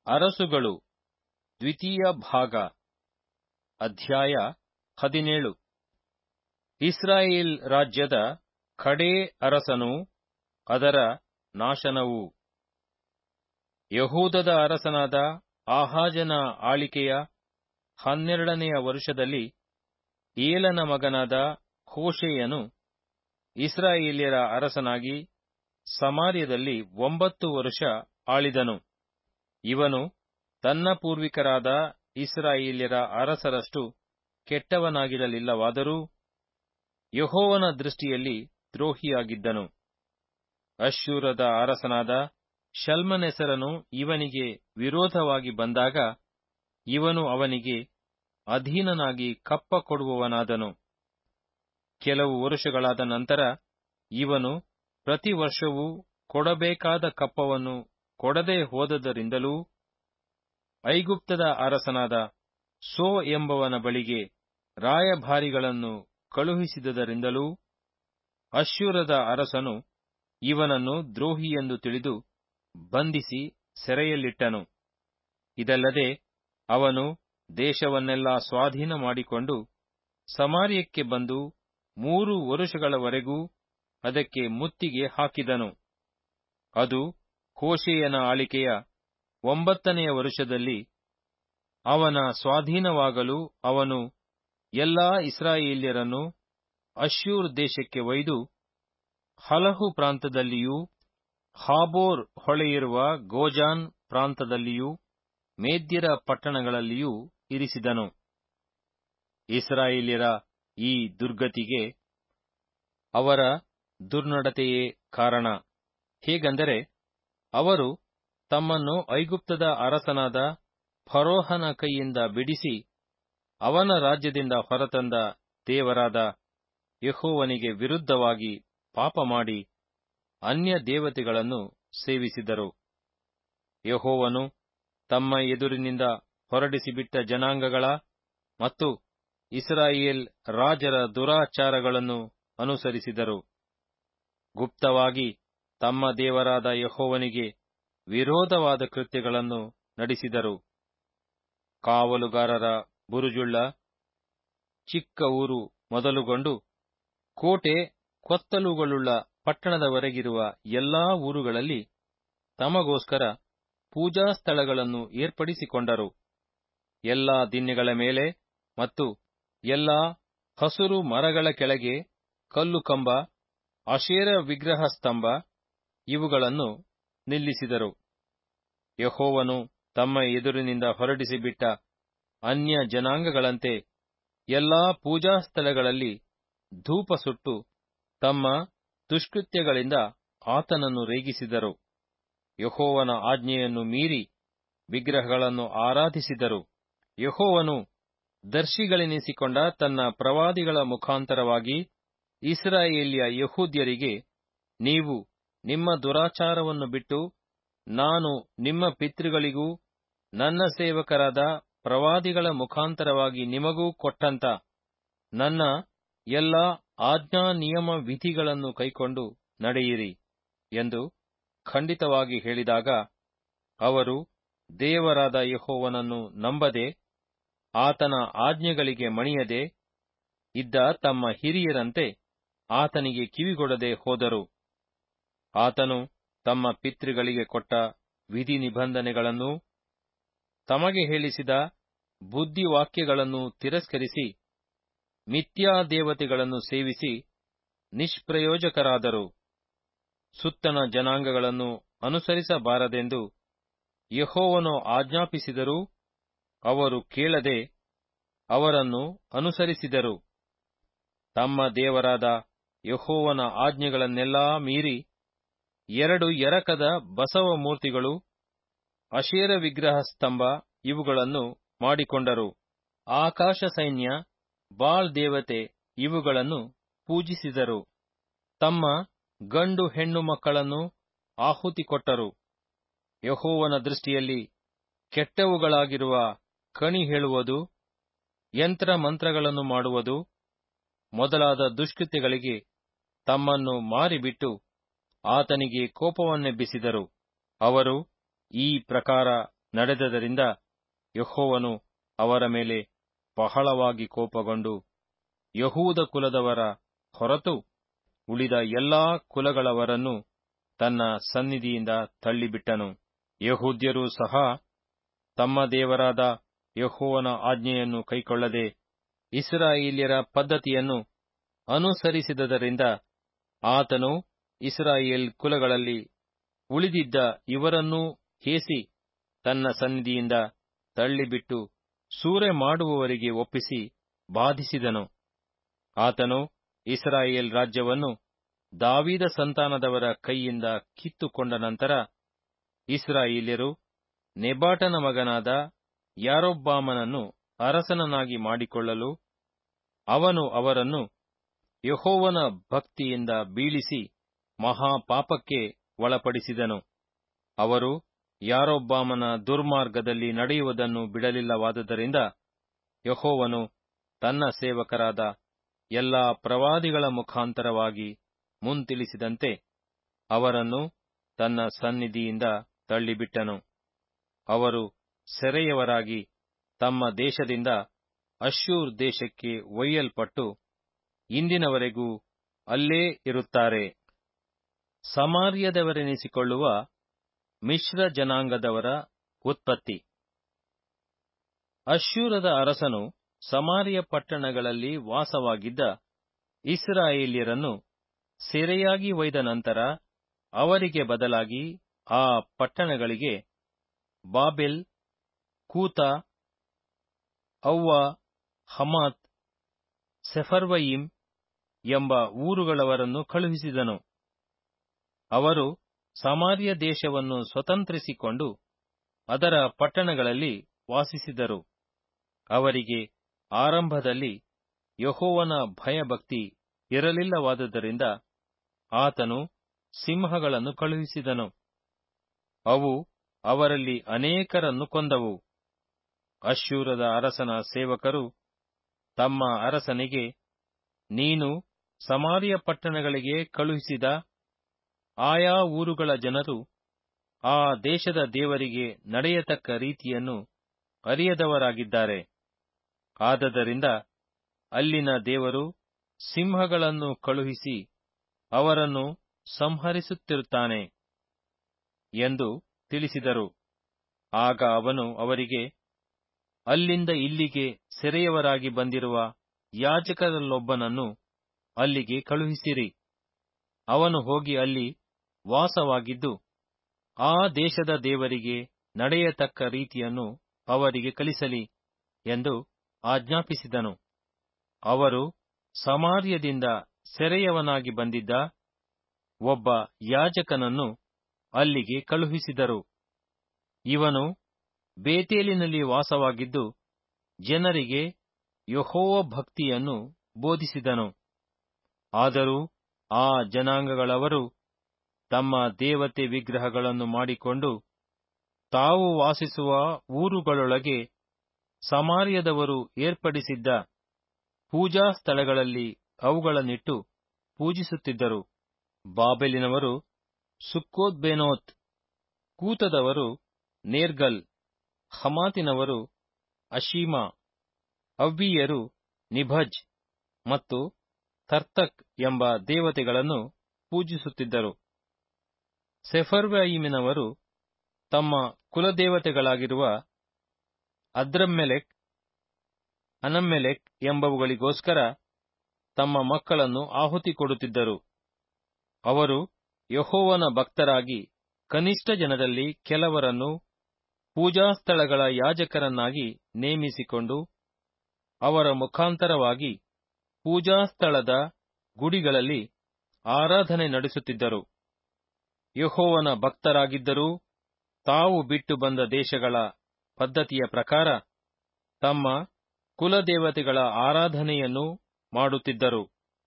ಅರಸುಗಳು ದ್ವಿತೀಯ ಭಾಗ ಅಧ್ಯಾಯ ಹದಿನೇಳು ಇಸ್ರಾಯೇಲ್ ರಾಜ್ಯದ ಕಡೇ ಅರಸನು ಅದರ ನಾಶನವು ಯಹೂದದ ಅರಸನಾದ ಆಹಾಜನ ಆಳಿಕೆಯ ಹನ್ನೆರಡನೆಯ ವರುಷದಲ್ಲಿ ಏಲನ ಮಗನಾದ ಹೋಶೇಯನು ಇಸ್ರಾಯೇಲ್ಯರ ಅರಸನಾಗಿ ಸಮಾರ್ಯದಲ್ಲಿ ಒಂಬತ್ತು ವರುಷ ಆಳಿದನು ಇವನು ತನ್ನ ಪೂರ್ವಿಕರಾದ ಇಸ್ರಾಯೇಲ್ಯರ ಅರಸರಷ್ಟು ಕೆಟ್ಟವನಾಗಿರಲಿಲ್ಲವಾದರೂ ಯಹೋವನ ದೃಷ್ಟಿಯಲ್ಲಿ ದ್ರೋಹಿಯಾಗಿದ್ದನು ಅಶ್ಶೂರದ ಅರಸನಾದ ಶಲ್ಮನೆಸರನು ಇವನಿಗೆ ವಿರೋಧವಾಗಿ ಬಂದಾಗ ಇವನು ಅವನಿಗೆ ಅಧೀನನಾಗಿ ಕಪ್ಪ ಕೊಡುವವನಾದನು ಕೆಲವು ವರುಷಗಳಾದ ನಂತರ ಇವನು ಪ್ರತಿ ವರ್ಷವೂ ಕೊಡಬೇಕಾದ ಕಪ್ಪವನ್ನು ಕೊಡದೆ ಹೋದದರಿಂದಲೂ ಐಗುಪ್ತದ ಅರಸನಾದ ಸೋ ಎಂಬವನ ಬಳಿಗೆ ರಾಯಭಾರಿಗಳನ್ನು ಕಳುಹಿಸಿದದರಿಂದಲೂ ಅಶ್ಶೂರದ ಅರಸನು ಇವನನ್ನು ದ್ರೋಹಿಯೆಂದು ತಿಳಿದು ಬಂಧಿಸಿ ಸೆರೆಯಲ್ಲಿಟ್ಟನು ಇದಲ್ಲದೆ ಅವನು ದೇಶವನ್ನೆಲ್ಲಾ ಸ್ವಾಧೀನ ಮಾಡಿಕೊಂಡು ಸಮಾರ್ಯಕ್ಕೆ ಬಂದು ಮೂರು ವರುಷಗಳವರೆಗೂ ಅದಕ್ಕೆ ಮುತ್ತಿಗೆ ಹಾಕಿದನು ಅದು ಹೋಶೇಯನ ಆಳಿಕೆಯ ಒಂಬತ್ತನೆಯ ವರುಷದಲ್ಲಿ ಅವನ ಸ್ವಾಧೀನವಾಗಲು ಅವನು ಎಲ್ಲಾ ಇಸ್ರಾಯೇಲ್ಯರನ್ನು ಅಶ್ಶೂರ್ ದೇಶಕ್ಕೆ ಒಯ್ದು ಹಲಹು ಪ್ರಾಂತದಲ್ಲಿಯೂ ಹಾಬೋರ್ ಹೊಳೆಯಿರುವ ಗೋಜಾನ್ ಪ್ರಾಂತದಲ್ಲಿಯೂ ಮೇದ್ಯರ ಪಟ್ಟಣಗಳಲ್ಲಿಯೂ ಇರಿಸಿದನು ಇಸ್ರಾಯೇಲ್ಯರ ಈ ದುರ್ಗತಿಗೆ ಅವರ ದುರ್ನಡತೆಯೇ ಕಾರಣ ಹೇಗೆಂದರೆ ಅವರು ತಮ್ಮನ್ನು ಐಗುಪ್ತದ ಅರಸನಾದ ಫರೋಹನ ಕೈಯಿಂದ ಬಿಡಿಸಿ ಅವನ ರಾಜ್ಯದಿಂದ ಹೊರತಂದ ದೇವರಾದ ಯಹೋವನಿಗೆ ವಿರುದ್ಧವಾಗಿ ಪಾಪ ಮಾಡಿ ಅನ್ಯ ದೇವತೆಗಳನ್ನು ಸೇವಿಸಿದರು ಯಹೋವನು ತಮ್ಮ ಎದುರಿನಿಂದ ಹೊರಡಿಸಿಬಿಟ್ಟ ಜನಾಂಗಗಳ ಮತ್ತು ಇಸ್ರಾಯೇಲ್ ರಾಜರ ದುರಾಚಾರಗಳನ್ನು ಅನುಸರಿಸಿದರು ಗುಪ್ತವಾಗಿ ತಮ್ಮ ದೇವರಾದ ಯಹೋವನಿಗೆ ವಿರೋಧವಾದ ಕೃತ್ಯಗಳನ್ನು ನಡೆಸಿದರು ಕಾವಲುಗಾರರ ಬುರುಜುಳ್ಳ ಚಿಕ್ಕ ಊರು ಮೊದಲುಗೊಂಡು ಕೋಟೆ ಕೊತ್ತಲುಗಳುಳ್ಳ ಪಟ್ಟಣದವರೆಗಿರುವ ಎಲ್ಲಾ ಊರುಗಳಲ್ಲಿ ತಮಗೋಸ್ಕರ ಪೂಜಾ ಸ್ಥಳಗಳನ್ನು ಏರ್ಪಡಿಸಿಕೊಂಡರು ಎಲ್ಲಾ ದಿನ್ನೆಗಳ ಮೇಲೆ ಮತ್ತು ಎಲ್ಲಾ ಹಸುರು ಮರಗಳ ಕೆಳಗೆ ಕಲ್ಲು ಕಂಬ ಅಶೇರ ವಿಗ್ರಹ ಸ್ತಂಭ ಇವುಗಳನ್ನು ನಿಲ್ಲಿಸಿದರು ಯಹೋವನು ತಮ್ಮ ಎದುರಿನಿಂದ ಹೊರಡಿಸಿಬಿಟ್ಟ ಅನ್ಯ ಜನಾಂಗಗಳಂತೆ ಎಲ್ಲಾ ಪೂಜಾ ಸ್ಥಳಗಳಲ್ಲಿ ಧೂಪ ಸುಟ್ಟು ತಮ್ಮ ದುಷ್ಕೃತ್ಯಗಳಿಂದ ಆತನನ್ನು ರೇಗಿಸಿದರು ಯಹೋವನ ಆಜ್ಞೆಯನ್ನು ಮೀರಿ ವಿಗ್ರಹಗಳನ್ನು ಆರಾಧಿಸಿದರು ಯಹೋವನು ದರ್ಶಿಗಳೆನಿಸಿಕೊಂಡ ತನ್ನ ಪ್ರವಾದಿಗಳ ಮುಖಾಂತರವಾಗಿ ಇಸ್ರಾಯೇಲ್ಯ ಯಹೂದ್ಯರಿಗೆ ನೀವು ನಿಮ್ಮ ದುರಾಚಾರವನ್ನು ಬಿಟ್ಟು ನಾನು ನಿಮ್ಮ ಪಿತೃಗಳಿಗೂ ನನ್ನ ಸೇವಕರಾದ ಪ್ರವಾದಿಗಳ ಮುಖಾಂತರವಾಗಿ ನಿಮಗೂ ಕೊಟ್ಟಂತ ನನ್ನ ಎಲ್ಲ ಆಜ್ಞಾ ನಿಯಮ ವಿಧಿಗಳನ್ನು ಕೈಕೊಂಡು ನಡೆಯಿರಿ ಎಂದು ಖಂಡಿತವಾಗಿ ಹೇಳಿದಾಗ ಅವರು ದೇವರಾದ ಯಹೋವನನ್ನು ನಂಬದೆ ಆತನ ಆಜ್ಞೆಗಳಿಗೆ ಮಣಿಯದೆ ಇದ್ದ ತಮ್ಮ ಹಿರಿಯರಂತೆ ಆತನಿಗೆ ಕಿವಿಗೊಡದೆ ಹೋದರು ಆತನು ತಮ್ಮ ಪಿತೃಗಳಿಗೆ ಕೊಟ್ಟ ವಿಧಿ ನಿಬಂಧನೆಗಳನ್ನೂ ತಮಗೆ ಹೇಳಿಸಿದ ಬುದ್ಧಿವಾಕ್ಯಗಳನ್ನು ತಿರಸ್ಕರಿಸಿ ಮಿಥ್ಯಾದೇವತೆಗಳನ್ನು ಸೇವಿಸಿ ನಿಷ್ಪ್ರಯೋಜಕರಾದರು ಸುತ್ತಣ ಜನಾಂಗಗಳನ್ನು ಅನುಸರಿಸಬಾರದೆಂದು ಯಹೋವನು ಆಜ್ಞಾಪಿಸಿದರೂ ಅವರು ಕೇಳದೆ ಅವರನ್ನು ಅನುಸರಿಸಿದರು ತಮ್ಮ ದೇವರಾದ ಯಹೋವನ ಆಜ್ಞೆಗಳನ್ನೆಲ್ಲಾ ಮೀರಿ ಎರಡು ಎರಕದ ಬಸವ ಮೂರ್ತಿಗಳು ಅಶೇರ ವಿಗ್ರಹ ಸ್ತಂಭ ಇವುಗಳನ್ನು ಮಾಡಿಕೊಂಡರು ಆಕಾಶ ಸೈನ್ಯ ಬಾಳ್ ದೇವತೆ ಇವುಗಳನ್ನು ಪೂಜಿಸಿದರು ತಮ್ಮ ಗಂಡು ಹೆಣ್ಣು ಮಕ್ಕಳನ್ನು ಆಹುತಿ ಕೊಟ್ಟರು ಯಹೋವನ ದೃಷ್ಟಿಯಲ್ಲಿ ಕೆಟ್ಟವುಗಳಾಗಿರುವ ಕಣಿ ಹೇಳುವುದು ಯಂತ್ರ ಮಂತ್ರಗಳನ್ನು ಮಾಡುವುದು ಮೊದಲಾದ ದುಷ್ಕೃತ್ಯಗಳಿಗೆ ತಮ್ಮನ್ನು ಮಾರಿಬಿಟ್ಟು ಆತನಿಗೆ ಕೋಪವನ್ನೆಬ್ಬಿಸಿದರು ಅವರು ಈ ಪ್ರಕಾರ ನಡೆದದರಿಂದ ಯೆಹೋವನು ಅವರ ಮೇಲೆ ಬಹಳವಾಗಿ ಕೋಪಗೊಂಡು ಯಹೂದ ಕುಲದವರ ಹೊರತು ಉಳಿದ ಎಲ್ಲಾ ಕುಲಗಳವರನ್ನು ತನ್ನ ಸನ್ನಿಧಿಯಿಂದ ತಳ್ಳಿಬಿಟ್ಟನು ಯಹೂದ್ಯರೂ ಸಹ ತಮ್ಮ ದೇವರಾದ ಯಹೋವನ ಆಜ್ಞೆಯನ್ನು ಕೈಕೊಳ್ಳದೆ ಇಸ್ರಾಯೇಲ್ಯರ ಪದ್ಧತಿಯನ್ನು ಅನುಸರಿಸಿದದರಿಂದ ಆತನು ಇಸ್ರಾಯೇಲ್ ಕುಲಗಳಲ್ಲಿ ಉಳಿದಿದ್ದ ಇವರನ್ನೂ ಹೇಸಿ ತನ್ನ ಸನ್ನಿಧಿಯಿಂದ ತಳ್ಳಿಬಿಟ್ಟು ಸೂರೆ ಮಾಡುವವರಿಗೆ ಒಪ್ಪಿಸಿ ಬಾಧಿಸಿದನು ಆತನು ಇಸ್ರಾಯೇಲ್ ರಾಜ್ಯವನ್ನು ದಾವೀದ ಸಂತಾನದವರ ಕೈಯಿಂದ ಕಿತ್ತುಕೊಂಡ ನಂತರ ಇಸ್ರಾಯೇಲ್ಯರು ನೆಬಾಟನ ಮಗನಾದ ಯಾರೊಬ್ಬಾಮನನ್ನು ಅರಸನನ್ನಾಗಿ ಮಾಡಿಕೊಳ್ಳಲು ಅವನು ಅವರನ್ನು ಯಹೋವನ ಭಕ್ತಿಯಿಂದ ಬೀಳಿಸಿ ಮಹಾಪಾಪಕ್ಕೆ ಒಳಪಡಿಸಿದನು ಅವರು ಯಾರೊಬ್ಬಾಮನ ದುರ್ಮಾರ್ಗದಲ್ಲಿ ನಡೆಯುವುದನ್ನು ಬಿಡಲಿಲ್ಲವಾದ್ದರಿಂದ ಯಹೋವನು ತನ್ನ ಸೇವಕರಾದ ಎಲ್ಲಾ ಪ್ರವಾದಿಗಳ ಮುಖಾಂತರವಾಗಿ ಮುಂತಿಳಿಸಿದಂತೆ ಅವರನ್ನು ತನ್ನ ಸನ್ನಿಧಿಯಿಂದ ತಳ್ಳಿಬಿಟ್ಟನು ಅವರು ಸೆರೆಯವರಾಗಿ ತಮ್ಮ ದೇಶದಿಂದ ಅಶ್ಶೂರ್ ದೇಶಕ್ಕೆ ಒಯ್ಯಲ್ಪಟ್ಟು ಇಂದಿನವರೆಗೂ ಅಲ್ಲೇ ಇರುತ್ತಾರೆ ಸಮಾರ್ಯದವರೆನಿಸಿಕೊಳ್ಳುವ ಮಿಶ್ರ ಜನಾಂಗದವರ ಉತ್ಪತ್ತಿ ಅಶ್ಶೂರದ ಅರಸನು ಸಮಾರ್ಯ ಪಟ್ಟಣಗಳಲ್ಲಿ ವಾಸವಾಗಿದ್ದ ಇಸ್ರಾಯೇಲ್ಯರನ್ನು ಸೆರೆಯಾಗಿ ಒಯ್ದ ನಂತರ ಅವರಿಗೆ ಬದಲಾಗಿ ಆ ಪಟ್ಟಣಗಳಿಗೆ ಬಾಬೆಲ್ ಕೂತ ಅವ್ವ ಹಮಾತ್ ಸೆಫರ್ವಯಿಮ್ ಎಂಬ ಊರುಗಳವರನ್ನು ಕಳುಹಿಸಿದನು ಅವರು ಸಮಾರ್ಯ ದೇಶವನ್ನು ಸ್ವತಂತ್ರಿಸಿಕೊಂಡು ಅದರ ಪಟ್ಟಣಗಳಲ್ಲಿ ವಾಸಿಸಿದರು ಅವರಿಗೆ ಆರಂಭದಲ್ಲಿ ಯಹೋವನ ಭಯಭಕ್ತಿ ಇರಲಿಲ್ಲವಾದುದರಿಂದ ಆತನು ಸಿಂಹಗಳನ್ನು ಕಳುಹಿಸಿದನು ಅವು ಅವರಲ್ಲಿ ಅನೇಕರನ್ನು ಕೊಂದವು ಅಶ್ಶೂರದ ಅರಸನ ಸೇವಕರು ತಮ್ಮ ಅರಸನಿಗೆ ನೀನು ಸಮಾರ್ಯ ಪಟ್ಟಣಗಳಿಗೆ ಕಳುಹಿಸಿದ ಆಯಾ ಊರುಗಳ ಜನರು ಆ ದೇಶದ ದೇವರಿಗೆ ನಡೆಯತಕ್ಕ ರೀತಿಯನ್ನು ಅರಿಯದವರಾಗಿದ್ದಾರೆ ಆದದರಿಂದ ಅಲ್ಲಿನ ದೇವರು ಸಿಂಹಗಳನ್ನು ಕಳುಹಿಸಿ ಅವರನ್ನು ಸಂಹರಿಸುತ್ತಿರುತ್ತಾನೆ ಎಂದು ತಿಳಿಸಿದರು ಆಗ ಅವನು ಅವರಿಗೆ ಅಲ್ಲಿಂದ ಇಲ್ಲಿಗೆ ಸೆರೆಯವರಾಗಿ ಬಂದಿರುವ ಯಾಜಕರಲ್ಲೊಬ್ಬನನ್ನು ಅಲ್ಲಿಗೆ ಕಳುಹಿಸಿರಿ ಅವನು ಹೋಗಿ ಅಲ್ಲಿ ವಾಸವಾಗಿದ್ದು ಆ ದೇಶದ ದೇವರಿಗೆ ನಡೆಯತಕ್ಕ ರೀತಿಯನ್ನು ಅವರಿಗೆ ಕಲಿಸಲಿ ಎಂದು ಆಜ್ಞಾಪಿಸಿದನು ಅವರು ಸಮಾರ್ಯದಿಂದ ಸೆರೆಯವನಾಗಿ ಬಂದಿದ್ದ ಒಬ್ಬ ಯಾಜಕನನ್ನು ಅಲ್ಲಿಗೆ ಕಳುಹಿಸಿದರು ಇವನು ಬೇತೇಲಿನಲ್ಲಿ ವಾಸವಾಗಿದ್ದು ಜನರಿಗೆ ಯಹೋವ ಭಕ್ತಿಯನ್ನು ಬೋಧಿಸಿದನು ಆದರೂ ಆ ಜನಾಂಗಗಳವರು ತಮ್ಮ ದೇವತೆ ವಿಗ್ರಹಗಳನ್ನು ಮಾಡಿಕೊಂಡು ತಾವು ವಾಸಿಸುವ ಊರುಗಳೊಳಗೆ ಸಮಾರ್ಯದವರು ಏರ್ಪಡಿಸಿದ್ದ ಪೂಜಾ ಸ್ಥಳಗಳಲ್ಲಿ ಅವುಗಳನ್ನಿಟ್ಟು ಪೂಜಿಸುತ್ತಿದ್ದರು ಬಾಬೆಲಿನವರು ಸುಕ್ಕೋತ್ಬೇನೋತ್ ಕೂತದವರು ನೇರ್ಗಲ್ ಹಮಾತಿನವರು ಅಶೀಮ ಅವ್ವಿಯರು ನಿಭಜ್ ಮತ್ತು ತರ್ತಕ್ ಎಂಬ ದೇವತೆಗಳನ್ನು ಪೂಜಿಸುತ್ತಿದ್ದರು ಸೆಫರ್ವಯಿಮಿನವರು ತಮ್ಮ ಕುಲದೇವತೆಗಳಾಗಿರುವ ಅದ್ರಮ್ಮೆಲೆಕ್ ಅನಮ್ಮೆಲೆಕ್ ಎಂಬವುಗಳಿಗೋಸ್ಕರ ತಮ್ಮ ಮಕ್ಕಳನ್ನು ಆಹುತಿ ಕೊಡುತ್ತಿದ್ದರು ಅವರು ಯಹೋವನ ಭಕ್ತರಾಗಿ ಕನಿಷ್ಠ ಜನರಲ್ಲಿ ಕೆಲವರನ್ನು ಪೂಜಾಸ್ಥಳಗಳ ಯಾಜಕರನ್ನಾಗಿ ನೇಮಿಸಿಕೊಂಡು ಅವರ ಮುಖಾಂತರವಾಗಿ ಪೂಜಾಸ್ಥಳದ ಗುಡಿಗಳಲ್ಲಿ ಆರಾಧನೆ ನಡೆಸುತ್ತಿದ್ದರು ಯಹೋವನ ಭಕ್ತರಾಗಿದ್ದರೂ ತಾವು ಬಿಟ್ಟು ಬಂದ ದೇಶಗಳ ಪದ್ಧತಿಯ ಪ್ರಕಾರ ತಮ್ಮ ಕುಲದೇವತೆಗಳ ಆರಾಧನೆಯನ್ನು ಮಾಡುತ್ತಿದ್ದರು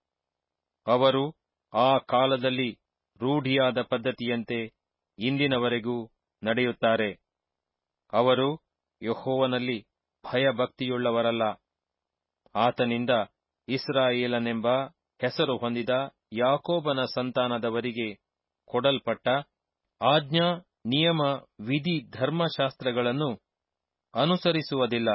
ಅವರು ಆ ಕಾಲದಲ್ಲಿ ರೂಢಿಯಾದ ಪದ್ಧತಿಯಂತೆ ಇಂದಿನವರೆಗೂ ನಡೆಯುತ್ತಾರೆ ಅವರು ಯಹೋವನಲ್ಲಿ ಭಯಭಕ್ತಿಯುಳ್ಳವರಲ್ಲ ಆತನಿಂದ ಇಸ್ರಾಯೇಲನೆಂಬ ಹೆಸರು ಹೊಂದಿದ ಯಾಕೋಬನ ಸಂತಾನದವರಿಗೆ ಕೊಡಲ್ಪಟ್ಟ ಆಜ್ಞಾ ನಿಯಮ ವಿಧಿ ಧರ್ಮಶಾಸ್ತ್ರಗಳನ್ನು ಅನುಸರಿಸುವುದಿಲ್ಲ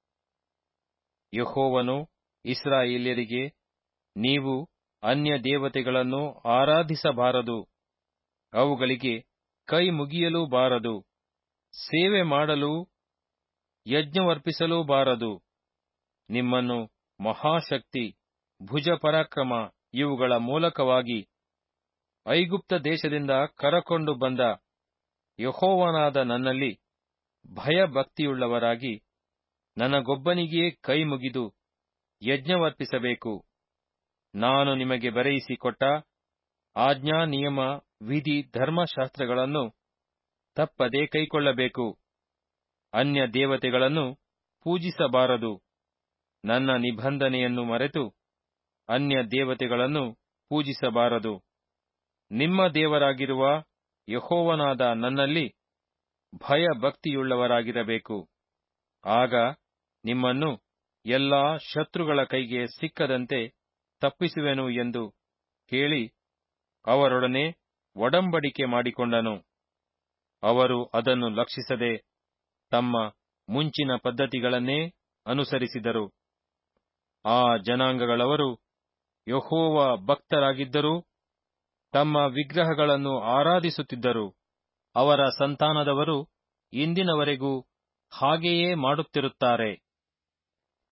ಯಹೋವನು ಇಸ್ರಾಯೇಲ್ಯರಿಗೆ ನೀವು ಅನ್ಯ ದೇವತೆಗಳನ್ನು ಆರಾಧಿಸಬಾರದು ಅವುಗಳಿಗೆ ಕೈ ಮುಗಿಯಲೂ ಬಾರದು ಸೇವೆ ಮಾಡಲು ಯಜ್ಞವರ್ಪಿಸಲೂ ಬಾರದು ನಿಮ್ಮನ್ನು ಮಹಾಶಕ್ತಿ ಭುಜಪರಾಕ್ರಮ ಇವುಗಳ ಮೂಲಕವಾಗಿ ಐಗುಪ್ತ ದೇಶದಿಂದ ಕರಕೊಂಡು ಬಂದ ಯಹೋವನಾದ ನನ್ನಲ್ಲಿ ಭಯಭಕ್ತಿಯುಳ್ಳವರಾಗಿ ನನಗೊಬ್ಬನಿಗೇ ಕೈ ಮುಗಿದು ಯಜ್ಞವರ್ಪಿಸಬೇಕು ನಾನು ನಿಮಗೆ ಬರೆಯಿಸಿಕೊಟ್ಟ ಆಜ್ಞಾ ನಿಯಮ ವಿಧಿ ಧರ್ಮಶಾಸ್ತ್ರಗಳನ್ನು ತಪ್ಪದೆ ಕೈಕೊಳ್ಳಬೇಕು ಅನ್ಯ ದೇವತೆಗಳನ್ನು ಪೂಜಿಸಬಾರದು ನನ್ನ ನಿಬಂಧನೆಯನ್ನು ಮರೆತು ಅನ್ಯ ದೇವತೆಗಳನ್ನು ಪೂಜಿಸಬಾರದು ನಿಮ್ಮ ದೇವರಾಗಿರುವ ಯಹೋವನಾದ ನನ್ನಲ್ಲಿ ಭಯಭಕ್ತಿಯುಳ್ಳವರಾಗಿರಬೇಕು ಆಗ ನಿಮ್ಮನ್ನು ಎಲ್ಲಾ ಶತ್ರುಗಳ ಕೈಗೆ ಸಿಕ್ಕದಂತೆ ತಪ್ಪಿಸುವೆನು ಎಂದು ಹೇಳಿ ಅವರೊಡನೆ ಒಡಂಬಡಿಕೆ ಮಾಡಿಕೊಂಡನು ಅವರು ಅದನ್ನು ಲಕ್ಷಿಸದೆ ತಮ್ಮ ಮುಂಚಿನ ಪದ್ಧತಿಗಳನ್ನೇ ಅನುಸರಿಸಿದರು ಆ ಜನಾಂಗಗಳವರು ಯಹೋವ ಭಕ್ತರಾಗಿದ್ದರೂ ತಮ್ಮ ವಿಗ್ರಹಗಳನ್ನು ಆರಾಧಿಸುತ್ತಿದ್ದರು ಅವರ ಸಂತಾನದವರು ಇಂದಿನವರೆಗೂ ಹಾಗೆಯೇ ಮಾಡುತ್ತಿರುತ್ತಾರೆ